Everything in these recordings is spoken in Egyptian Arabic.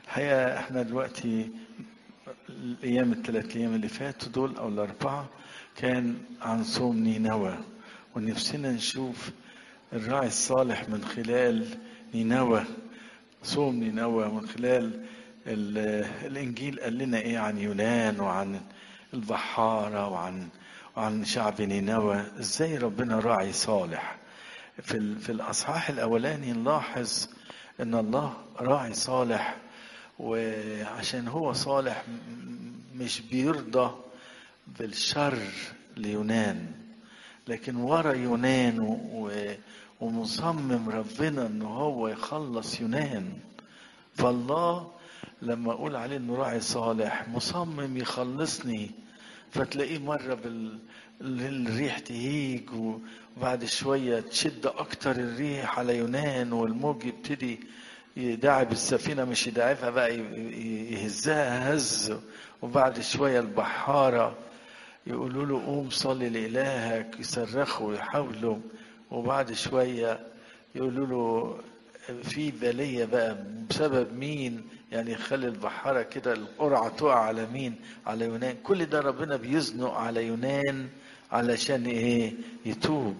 الحقيقة احنا دلوقتي الأيام الثلاث أيام اللي فاتوا دول أو الأربعة كان عن صوم نينوى ونفسنا نشوف الراعي الصالح من خلال نينوى صوم نينوى من خلال ال- الإنجيل قال لنا إيه عن يونان وعن البحارة وعن وعن شعب نينوى إزاي ربنا راعي صالح في ال- في الأصحاح الأولاني نلاحظ إن الله راعي صالح وعشان هو صالح م- مش بيرضى بالشر ليونان لكن ورا يونان و- و- ومصمم ربنا ان هو يخلص يونان فالله لما اقول عليه انه راعي صالح مصمم يخلصني فتلاقيه مرة بال الريح تهيج وبعد شوية تشد أكتر الريح على يونان والموج يبتدي يداعب السفينة مش يداعبها بقى ي- ي- يهزها هز وبعد شوية البحارة يقولوا له قوم صلي لإلهك يصرخوا ويحاولوا وبعد شوية يقولوا له في بلية بقى بسبب مين يعني يخلي البحارة كده القرعة تقع على مين على يونان كل ده ربنا بيزنق على يونان علشان ايه يتوب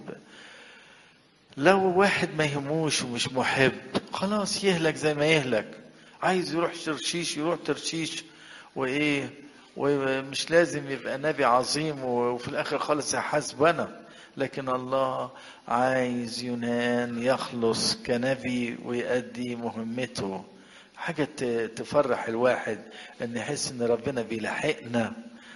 لو واحد ما يهموش ومش محب خلاص يهلك زي ما يهلك عايز يروح ترشيش يروح ترشيش وايه ومش لازم يبقى نبي عظيم وفي الاخر خالص يحاسب انا لكن الله عايز يونان يخلص كنبي ويؤدي مهمته حاجة ت- تفرح الواحد ان يحس ان ربنا بيلاحقنا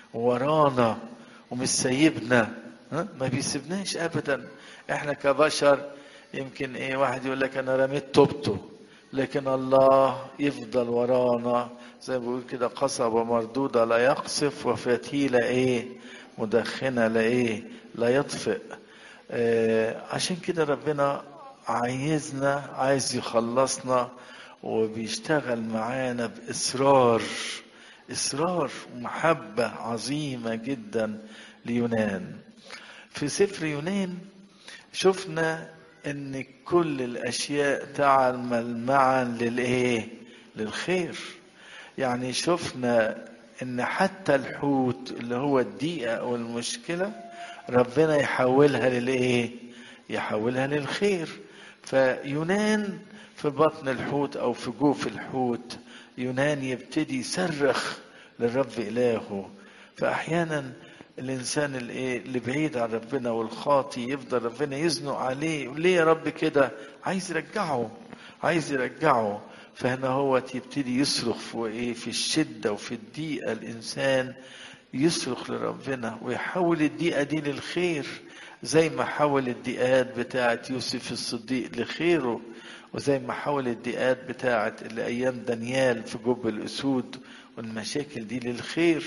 ورانا ومش سايبنا ها؟ ما بيسيبناش ابدا احنا كبشر يمكن ايه واحد يقول لك انا رميت توبته لكن الله يفضل ورانا زي ما بيقول كده قصبة مردودة لا يقصف وفتيلة ايه مدخنة لا ايه لا يطفئ آه عشان كده ربنا عايزنا عايز يخلصنا وبيشتغل معانا بإصرار إصرار ومحبة عظيمة جدا ليونان في سفر يونان شفنا ان كل الاشياء تعمل معا للايه للخير يعني شفنا ان حتى الحوت اللي هو الضيقه او المشكله ربنا يحولها للايه يحولها للخير فيونان في بطن الحوت او في جوف الحوت يونان يبتدي يصرخ للرب الهه فاحيانا الانسان الايه اللي بعيد عن ربنا والخاطي يفضل ربنا يزنق عليه ليه يا رب كده عايز يرجعه عايز يرجعه فهنا هو يبتدي يصرخ في ايه في الشده وفي الضيقه الانسان يصرخ لربنا ويحول الضيقه دي للخير زي ما حول الضيقات بتاعه يوسف الصديق لخيره وزي ما حول الضيقات بتاعه الايام دانيال في جب الاسود والمشاكل دي للخير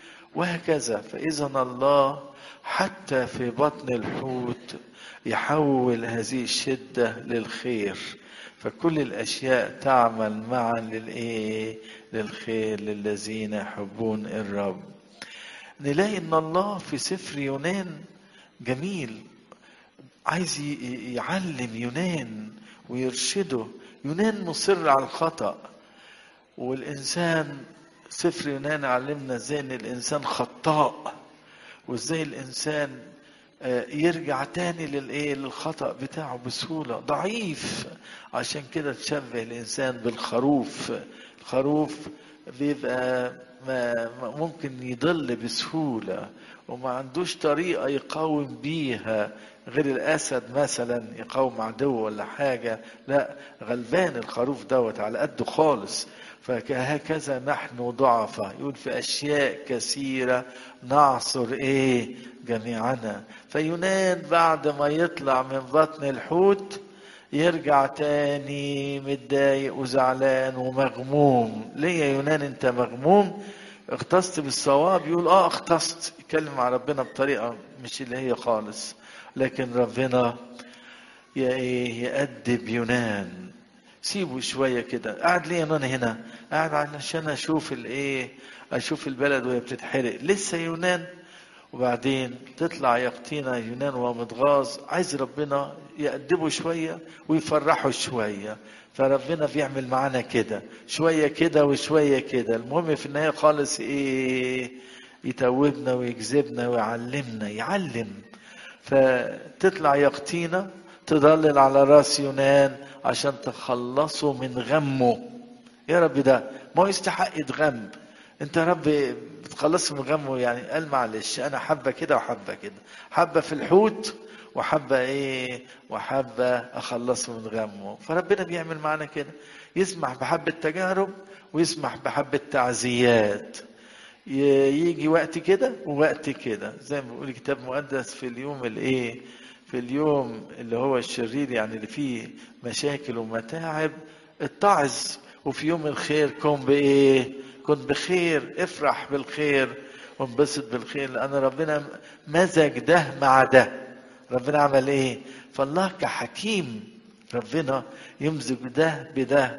وهكذا فإذا الله حتى في بطن الحوت يحول هذه الشدة للخير فكل الأشياء تعمل معا للإيه؟ للخير للذين يحبون الرب نلاقي إن الله في سفر يونان جميل عايز ي- يعلم يونان ويرشده يونان مصر على الخطأ والإنسان سفر يونان علمنا ازاي ان الانسان خطاء وازاي الانسان آه، يرجع تاني للايه للخطا بتاعه بسهوله ضعيف عشان كده تشبه الانسان بالخروف الخروف بيبقى ما ما- ممكن يضل بسهوله وما عندوش طريقه يقاوم بيها غير الاسد مثلا يقاوم عدو ولا حاجه لا غلبان الخروف دوت على قده خالص فهكذا نحن ضعفاء يقول في اشياء كثيره نعصر ايه جميعنا فيونان بعد ما يطلع من بطن الحوت يرجع تاني متضايق وزعلان ومغموم ليه يا يونان انت مغموم اختصت بالصواب يقول اه اختصت يتكلم مع ربنا بطريقه مش اللي هي خالص لكن ربنا يا ايه يأدب يونان سيبه شويه كده قاعد ليه يونان هنا قاعد علشان اشوف الايه اشوف البلد وهي بتتحرق لسه يونان وبعدين تطلع يقطينا يونان وهو متغاظ عايز ربنا يأدبه شوية ويفرحه شوية فربنا بيعمل معانا كده شوية كده وشوية كده المهم في النهاية خالص ايه يتوبنا ويجذبنا ويعلمنا يعلم فتطلع يقطينا تضلل على راس يونان عشان تخلصه من غمه يا رب ده ما هو يستحق يتغم انت يا رب بتخلصه من غمه يعني قال معلش انا حبه كده وحبه كده حبه في الحوت وحبه ايه وحبه اخلصه من غمه فربنا بيعمل معانا كده يسمح بحبه تجارب ويسمح بحبه تعزيات يجي وقت كده ووقت كده زي ما بيقول الكتاب المقدس في اليوم الايه في اليوم اللي هو الشرير يعني اللي فيه مشاكل ومتاعب اتعظ وفي يوم الخير كن بايه كن بخير افرح بالخير وانبسط بالخير لان ربنا مزج ده مع ده ربنا عمل ايه فالله كحكيم ربنا يمزج ده بده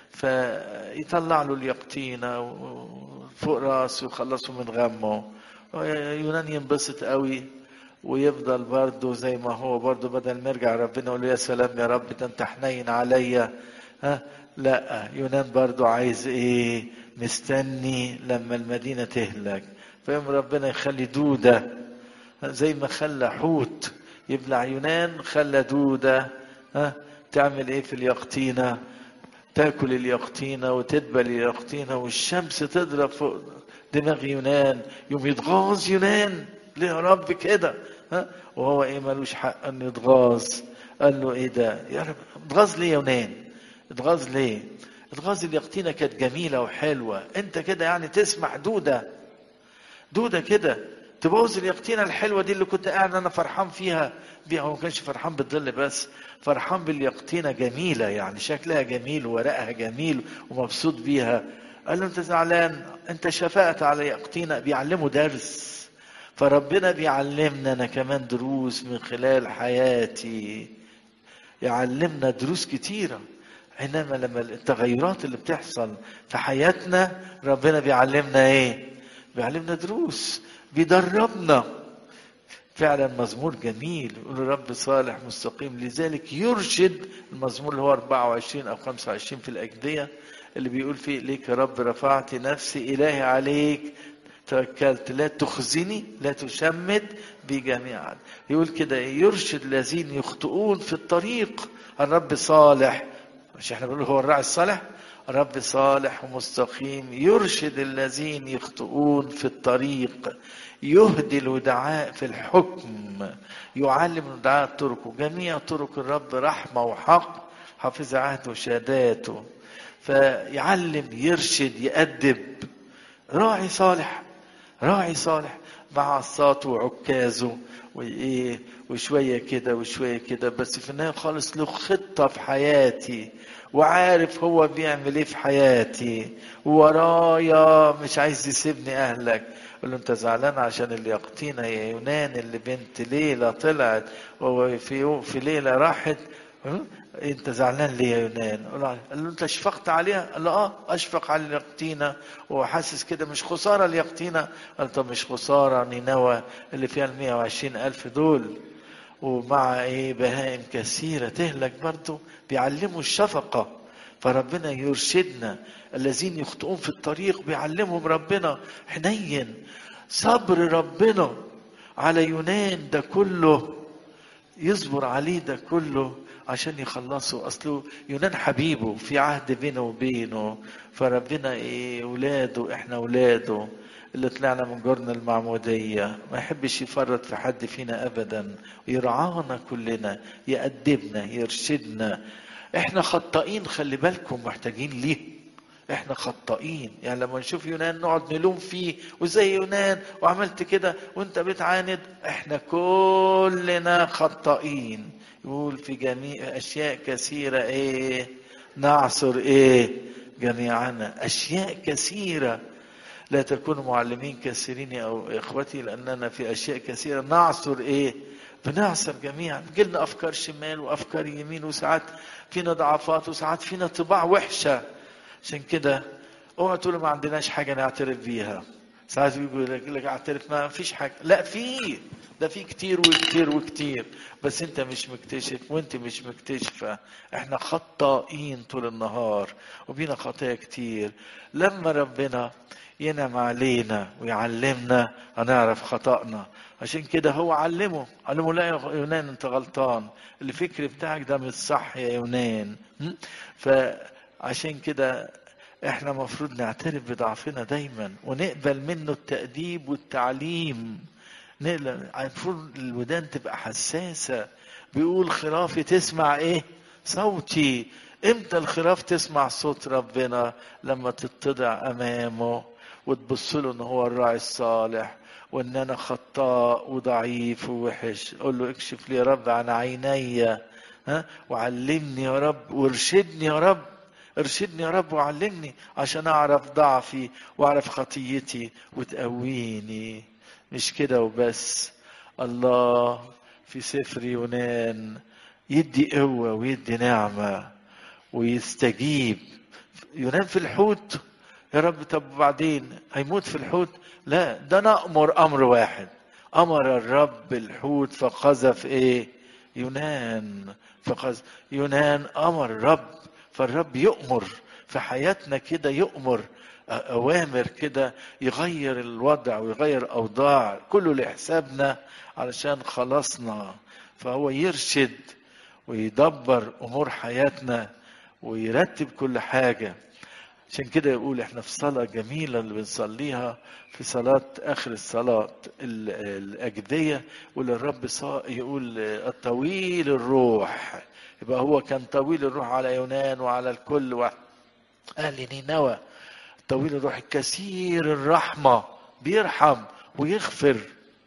فيطلع له اليقطينة فوق راسه ويخلصه من غمه يونان ينبسط قوي ويفضل برضه زي ما هو برضه بدل ما يرجع ربنا يقول له يا سلام يا رب ده انت حنين عليا ها لا يونان برضه عايز ايه مستني لما المدينه تهلك فيوم ربنا يخلي دوده زي ما خلى حوت يبلع يونان خلى دوده ها تعمل ايه في اليقطينه تاكل اليقطينه وتدبل اليقطينه والشمس تضرب فوق دماغ يونان يوم يتغاظ يونان ليه يا رب كده ها وهو ايه ملوش حق انه يتغاظ قال له ايه ده يا رب اتغاظ ليه يا يونان اتغاظ ليه اتغاظ اليقطينه كانت جميله وحلوه انت كده يعني تسمح دوده دوده كده تبوظ اليقطينه الحلوه دي اللي كنت قاعد انا فرحان فيها بيها هو ما كانش فرحان بالظل بس فرحان باليقطينه جميله يعني شكلها جميل وورقها جميل ومبسوط بيها قال له انت زعلان انت شفقت على يقطينه بيعلمه درس فربنا بيعلمنا انا كمان دروس من خلال حياتي يعلمنا دروس كتيره انما لما التغيرات اللي بتحصل في حياتنا ربنا بيعلمنا ايه بيعلمنا دروس بيدربنا فعلا مزمور جميل يقول رب صالح مستقيم لذلك يرشد المزمور اللي هو 24 او 25 في الاجديه اللي بيقول فيه اليك يا رب رفعت نفسي الهي عليك توكلت لا تخزني لا تشمت بي جميعا يقول كده يرشد الذين يخطئون في الطريق الرب صالح مش احنا بنقول هو الراعي الصالح رب صالح ومستقيم يرشد الذين يخطئون في الطريق يهدي الودعاء في الحكم يعلم الودعاء طرقه جميع طرق الرب رحمة وحق حافظ عهده وشهاداته فيعلم يرشد يأدب راعي صالح راعي صالح مع عصاته وعكازه وايه وشويه كده وشويه كده بس في النهايه خالص له خطه في حياتي وعارف هو بيعمل ايه في حياتي ورايا مش عايز يسيبني اهلك قال له انت زعلان عشان اللي يقطينا يا يونان اللي بنت ليلى طلعت وفي في ليله راحت انت زعلان ليه يا يونان قال له انت شفقت عليها قال له اه اشفق على اليقطينة وحاسس كده مش خسارة اليقطينة قال طب مش خسارة نينوى اللي فيها المية وعشرين ألف دول ومع ايه بهائم كثيرة تهلك برضه بيعلموا الشفقة فربنا يرشدنا الذين يخطئون في الطريق بيعلمهم ربنا حنين صبر ربنا على يونان ده كله يصبر عليه ده كله عشان يخلصوا اصله يونان حبيبه في عهد بينه وبينه فربنا ايه ولاده احنا ولاده اللي طلعنا من جرن المعمودية ما يحبش يفرط في حد فينا ابدا يرعانا كلنا يأدبنا يرشدنا احنا خطائين خلي بالكم محتاجين ليه احنا خطائين يعني لما نشوف يونان نقعد نلوم فيه وزي يونان وعملت كده وانت بتعاند احنا كلنا خطائين يقول في جميع اشياء كثيره ايه نعصر ايه جميعنا اشياء كثيره لا تكونوا معلمين كثيرين او اخوتي لاننا في اشياء كثيره نعصر ايه بنعصر جميعا جلنا افكار شمال وافكار يمين وساعات فينا ضعفات وساعات فينا طباع وحشه عشان كده اوعى تقولوا ما عندناش حاجه نعترف بيها ساعات يقول لك لك اعترف ما فيش حاجه لا في ده في كتير وكتير وكتير بس انت مش مكتشف وانت مش مكتشفه احنا خطائين طول النهار وبينا خطايا كتير لما ربنا ينعم علينا ويعلمنا هنعرف خطأنا عشان كده هو علمه علمه لا يا يونان انت غلطان الفكر بتاعك ده مش صح يا يونان م? فعشان كده احنا مفروض نعترف بضعفنا دايما ونقبل منه التأديب والتعليم نقبل المفروض الودان تبقى حساسة بيقول خرافي تسمع ايه صوتي امتى الخراف تسمع صوت ربنا لما تتضع امامه وتبص له ان هو الراعي الصالح وان انا خطاء وضعيف ووحش قول له اكشف لي يا رب عن عيني ها وعلمني يا رب وارشدني يا رب ارشدني يا رب وعلمني عشان اعرف ضعفي واعرف خطيتي وتقويني مش كده وبس الله في سفر يونان يدي قوة ويدي نعمة ويستجيب يونان في الحوت يا رب طب بعدين هيموت في الحوت لا ده نأمر أمر واحد أمر الرب الحوت فقذف إيه يونان فقذف يونان أمر الرب فالرب يؤمر في حياتنا كده يؤمر أوامر كده يغير الوضع ويغير أوضاع كله لحسابنا علشان خلصنا فهو يرشد ويدبر أمور حياتنا ويرتب كل حاجة عشان كده يقول احنا في صلاة جميلة اللي بنصليها في صلاة آخر الصلاة الأجدية يقول الرب يقول الطويل الروح يبقى هو كان طويل الروح على يونان وعلى الكل وأهل نينوى طويل الروح الكثير الرحمة بيرحم ويغفر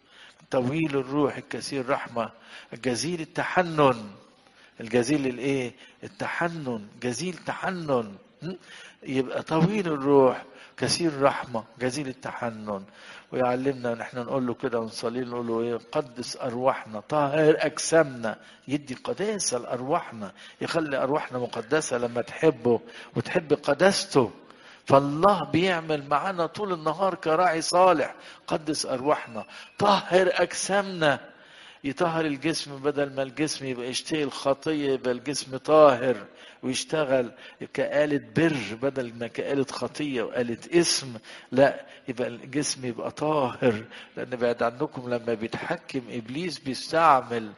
طويل الروح الكثير رحمة الجزيل التحنن الجزيل الايه التحنن جزيل تحنن يبقى طويل الروح كثير رحمة جزيل التحنن ويعلمنا ان احنا نقول له كده ونصلي له نقول له ايه قدس ارواحنا طهر اجسامنا يدي قداسه لارواحنا يخلي ارواحنا مقدسه لما تحبه وتحب قداسته فالله بيعمل معانا طول النهار كراعي صالح قدس ارواحنا طهر اجسامنا يطهر الجسم بدل ما الجسم يبقى يشتهي الخطيه يبقى الجسم طاهر ويشتغل كآلة بر بدل ما كآلة خطية وآلة اسم لا يبقى الجسم يبقى طاهر لأن بعد عنكم لما بيتحكم إبليس بيستعمل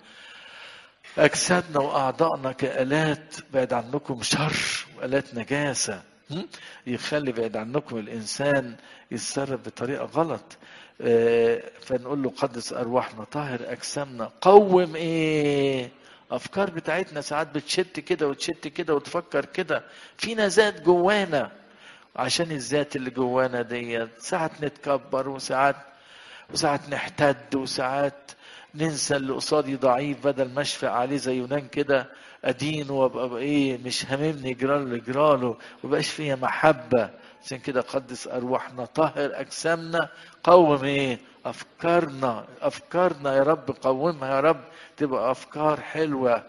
أجسادنا وأعضائنا كآلات بعد عنكم شر وآلات نجاسة يخلي بعد عنكم الإنسان يتصرف بطريقة غلط فنقول له قدس أرواحنا طاهر أجسامنا قوم إيه افكار بتاعتنا ساعات بتشت كده وتشت كده وتفكر كده فينا ذات جوانا عشان الذات اللي جوانا ديت ساعات نتكبر وساعات وساعات نحتد وساعات ننسى اللي قصادي ضعيف بدل ما اشفق عليه زي يونان كده ادين وابقى ايه مش هاممني جراله لجراله ومبقاش فيا محبه عشان كده قدس ارواحنا طهر اجسامنا قوم ايه افكارنا افكارنا يا رب قومها يا رب تبقى افكار حلوه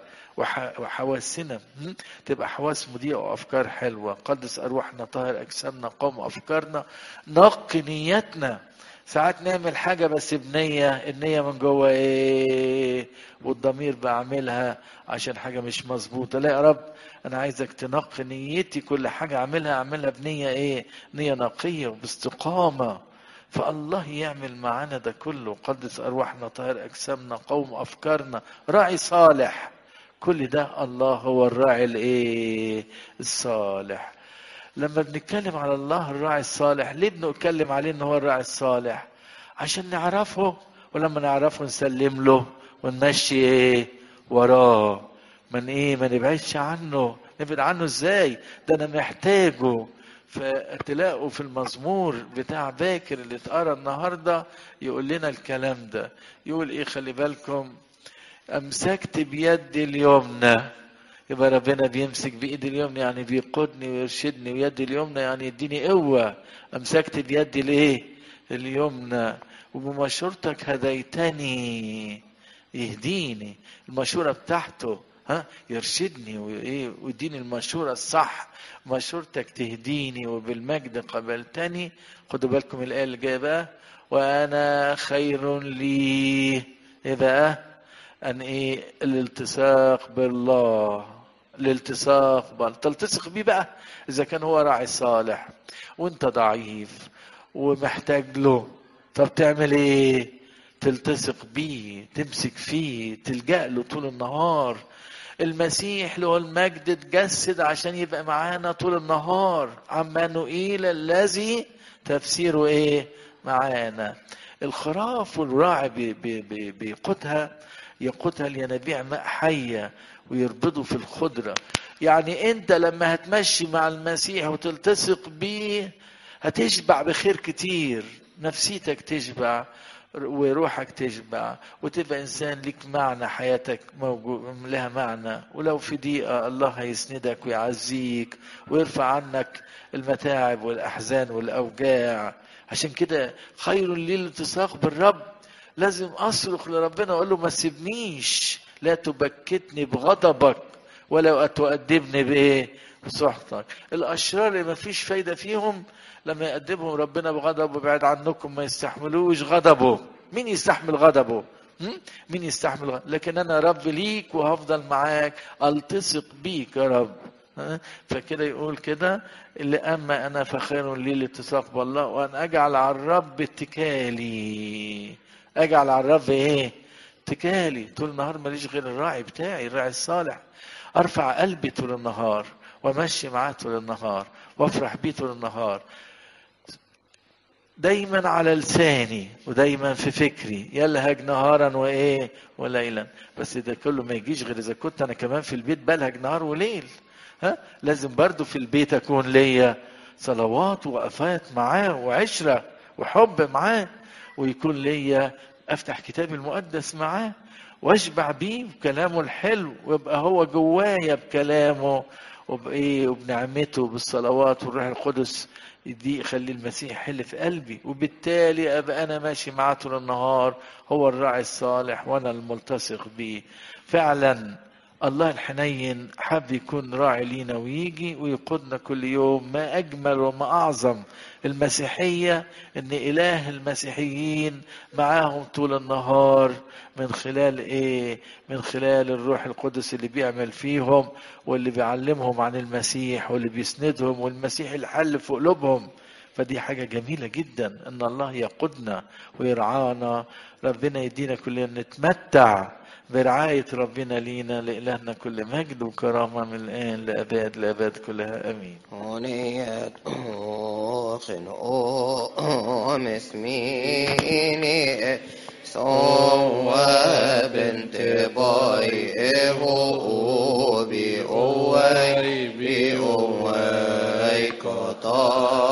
وحواسنا تبقى حواس مضيئة وأفكار حلوة قدس أرواحنا طاهر أجسامنا قوم أفكارنا نقي نيتنا ساعات نعمل حاجة بس بنية النية من جوه إيه والضمير بعملها عشان حاجة مش مظبوطة لا يا رب أنا عايزك تنقي نيتي كل حاجة أعملها أعملها بنية إيه نية نقية وباستقامة فالله يعمل معانا ده كله قدس أرواحنا طاهر أجسامنا قوم أفكارنا راعي صالح كل ده الله هو الراعي الايه الصالح لما بنتكلم على الله الراعي الصالح ليه بنتكلم عليه ان هو الراعي الصالح عشان نعرفه ولما نعرفه نسلم له ونمشي ايه وراه من ايه ما نبعدش عنه نبعد عنه ازاي ده انا محتاجه فتلاقوا في المزمور بتاع باكر اللي اتقرا النهارده يقول لنا الكلام ده يقول ايه خلي بالكم امسكت بيدي اليمنى يبقى ربنا بيمسك بايدي اليمنى يعني بيقودني ويرشدني ويدي اليمنى يعني يديني قوه امسكت بيدي الايه اليمنى وبمشورتك هديتني يهديني المشورة بتاعته ها يرشدني وايه ويديني المشورة الصح مشورتك تهديني وبالمجد قبلتني خدوا بالكم الآية اللي جاية بقى وأنا خير لي إيه بقى؟ أن إيه الالتصاق بالله الالتصاق بالله تلتصق بيه بقى إذا كان هو راعي صالح وأنت ضعيف ومحتاج له فبتعمل إيه؟ تلتصق بيه تمسك فيه تلجأ له طول النهار المسيح له المجد اتجسد عشان يبقى معانا طول النهار عمانوئيل الذي تفسيره ايه معانا الخراف والراعي بي- بي- بي- بيقودها يقودها لينابيع ماء حية ويربضوا في الخضرة يعني انت لما هتمشي مع المسيح وتلتصق بيه هتشبع بخير كتير نفسيتك تشبع وروحك تشبع وتبقى انسان ليك معنى حياتك موجود لها معنى ولو في ضيقه الله هيسندك ويعزيك ويرفع عنك المتاعب والاحزان والاوجاع عشان كده خير لي الالتصاق بالرب لازم اصرخ لربنا واقول له ما تسيبنيش لا تبكتني بغضبك ولا تؤدبني بايه بسخطك الاشرار اللي ما فيش فايده فيهم لما يقدمهم ربنا بغضب وبعد عنكم ما يستحملوش غضبه مين يستحمل غضبه هم؟ مين يستحمل غضبه لكن انا رب ليك وهفضل معاك التصق بيك يا رب ها؟ فكده يقول كده اللي اما انا فخير لي الاتساق بالله وان اجعل على الرب اتكالي اجعل على الرب ايه اتكالي طول النهار ماليش غير الراعي بتاعي الراعي الصالح ارفع قلبي طول النهار وامشي معاه طول النهار وافرح بيه طول النهار دايما على لساني ودايما في فكري يلهج نهارا وايه وليلا بس ده كله ما يجيش غير اذا كنت انا كمان في البيت بلهج نهار وليل ها لازم برضو في البيت اكون ليا صلوات وقفات معاه وعشره وحب معاه ويكون ليا افتح كتابي المقدس معاه واشبع بيه بكلامه الحلو ويبقى هو جوايا بكلامه وبايه وبنعمته بالصلوات والروح القدس دي يخلي المسيح يحل في قلبي وبالتالي ابقى انا ماشي معاه طول النهار هو الراعي الصالح وانا الملتصق بيه فعلا الله الحنين حب يكون راعي لينا ويجي ويقودنا كل يوم ما اجمل وما اعظم المسيحيه ان اله المسيحيين معاهم طول النهار من خلال ايه من خلال الروح القدس اللي بيعمل فيهم واللي بيعلمهم عن المسيح واللي بيسندهم والمسيح اللي حل في قلوبهم فدي حاجة جميلة جدا ان الله يقودنا ويرعانا ربنا يدينا كلنا نتمتع برعاية ربنا لينا لإلهنا كل مجد وكرامة من الآن لأباد لأباد كلها أمين هونيت أخن أم اسميني سوى بنت باي إهو بي أوي بي أوي كتا